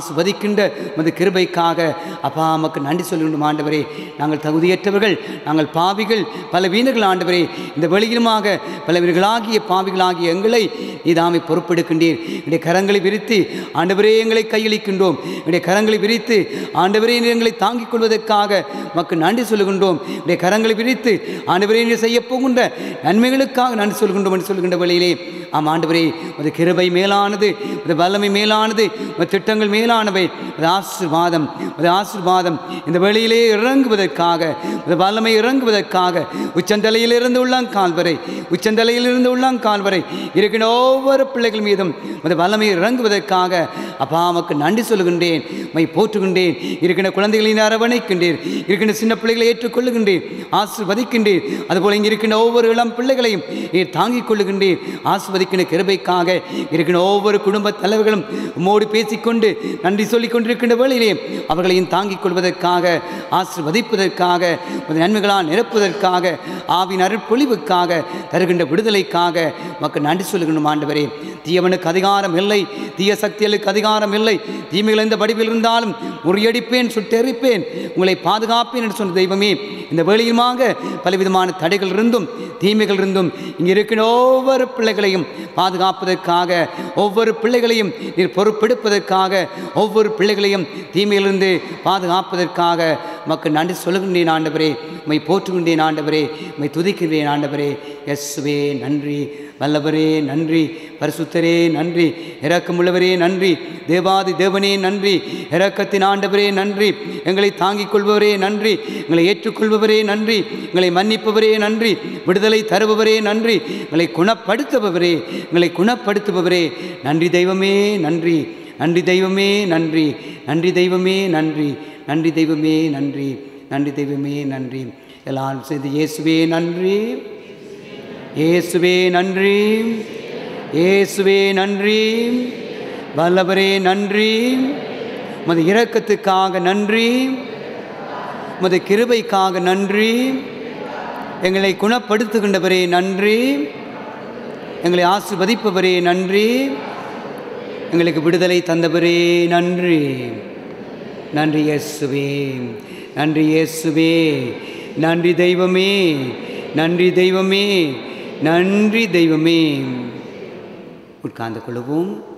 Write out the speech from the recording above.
ஆசிர்வதிக்கின்ற உமது கிருபைக்காக அப்பா நமக்கு நன்றி சொல்லுகின்ற ஆண்டவரே நாங்கள் தகுதியற்றவர்கள் நாங்கள் பாவிகள் பல வீணர்கள் ஆண்டவரே இந்த வெளியிலுமாக பல வீரர்களாகிய பாவிகளாகிய எங்களை நீதாமை பொறுப்பெடுக்கின்றீர் என்னுடைய கரங்களை விரித்து ஆண்டவரே எங்களை கையளிக்கின்றோம் என்னுடைய கரங்களை விரித்து ஆண்டவரே நீர் எங்களை தாங்கிக் கொள்வதற்காக மக்கள் நன்றி சொல்லுகின்றோம் என்னுடைய கரங்களை விரித்து ஆண்டவரே நீர் செய்ய போகின்ற நன்மைகளுக்காக நன்றி சொல்கின்றோம் என்று சொல்கின்ற வழியிலே ஆம் ஆண்டவரே உமது கிருபை மேலானது உமது வல்லமை மேலானது உமது திட்டங்கள் மேலானவை உமது ஆசீர்வாதம் உமது ஆசீர்வாதம் இந்த வெளியிலே இறங்குவதற்காக உமது வல்லமை இறங்குவதற்காக உச்சந்தலையிலிருந்து உள்ளங்கால் வரை உச்சந்தலையிலிருந்து உள்ளங்கால் வரை இருக்கிற ஒவ்வொரு பிள்ளைகள் மீதும் உமது வல்லமை இறங்குவதற்காக அப்பா நமக்கு நன்றி சொல்லுகின்றேன் மை போற்றுகின்றேன் இருக்கின்ற குழந்தைகளின் அரவணைக்கின்றேன் இருக்கின்ற சின்ன பிள்ளைகளை ஏற்றுக்கொள்ளுகின்றேன் ஆசிர்வதிக்கின்றேன் அதுபோல இங்கே இருக்கின்ற ஒவ்வொரு இளம் பிள்ளைகளையும் நீர் தாங்கிக் கொள்ளுகின்றேன் ஆசிர்வதிக்கின்ற கிருபைக்காக இருக்கின்ற ஒவ்வொரு குடும்ப தலைவர்களும் உம்மோடு பேசிக்கொண்டு நன்றி சொல்லிக் கொண்டிருக்கின்ற வேளையிலே அவர்களையும் தாங்கிக் கொள்வதற்காக ஆசிர்வதிப்பதற்காக உமது நன்மைகளால் நிரப்புவதற்காக ஆவின் அருட்பொழிவுக்காக தருகின்ற விடுதலைக்காக மக்கள் நன்றி சொல்லுகின்ற ஆண்டவரே தீயவனுக்கு அதிகாரம் இல்லை தீய சக்திகளுக்கு அதிகாரம் இல்லை தீமைகள் எந்த வடிவில் இருந்தாலும் முறியடிப்பேன் சுட்டெரிப்பேன் உங்களை பாதுகாப்பேன் என்று சொன்ன தெய்வமே இந்த வேளையுமாக பலவிதமான தடைகள் இருந்தும் தீமைகள் இருந்தும் இங்கே இருக்கிற ஒவ்வொரு பிள்ளைகளையும் பாதுகாப்பதற்காக ஒவ்வொரு பிள்ளைகளையும் நீர் பொறுப்பெடுப்பதற்காக ஒவ்வொரு பிள்ளைகளையும் தீமையிலிருந்து பாதுகாப்பதற்காக மக்கள் நன்றி சொல்லுகின்றேன் ஆண்டவரே உம்மை போற்றுகின்றேன் ஆண்டவரே உம்மை துதிக்கின்றேன் ஆண்டவரே எஸ்வே நன்றி வல்லவரே நன்றி பரிசுத்தரே நன்றி இரக்கமுள்ளவரே நன்றி தேவாதி தேவனே நன்றி இரக்கத்தின் ஆண்டவரே நன்றி எங்களை தாங்கிக் கொள்பவரே நன்றி எங்களை ஏற்றுக்கொள்பவரே நன்றி எங்களை மன்னிப்பவரே நன்றி விடுதலை தருபவரே நன்றி எங்களை குணப்படுத்துபவரே எங்களை குணப்படுத்துபவரே நன்றி தெய்வமே நன்றி நன்றி தெய்வமே நன்றி நன்றி தெய்வமே நன்றி நன்றி தெய்வமே நன்றி நன்றி தெய்வமே நன்றி எல்லாரும் செய்து இயேசுவே நன்றி இயேசுவே நன்றி இயேசுவே நன்றி வல்லவரே நன்றி உமது இரக்கத்துக்காக நன்றி உமது கிருபைக்காக நன்றி எங்களை குணப்படுத்துகின்றவரே நன்றி எங்களை ஆசிர்வதிப்பவரே நன்றி எங்களுக்கு விடுதலை தந்தவரே நன்றி நன்றி இயேசுவே நன்றி இயேசுவே நன்றி தெய்வமே நன்றி தெய்வமே நன்றி தெய்வமே உட்கார்ந்து கொள்வோம்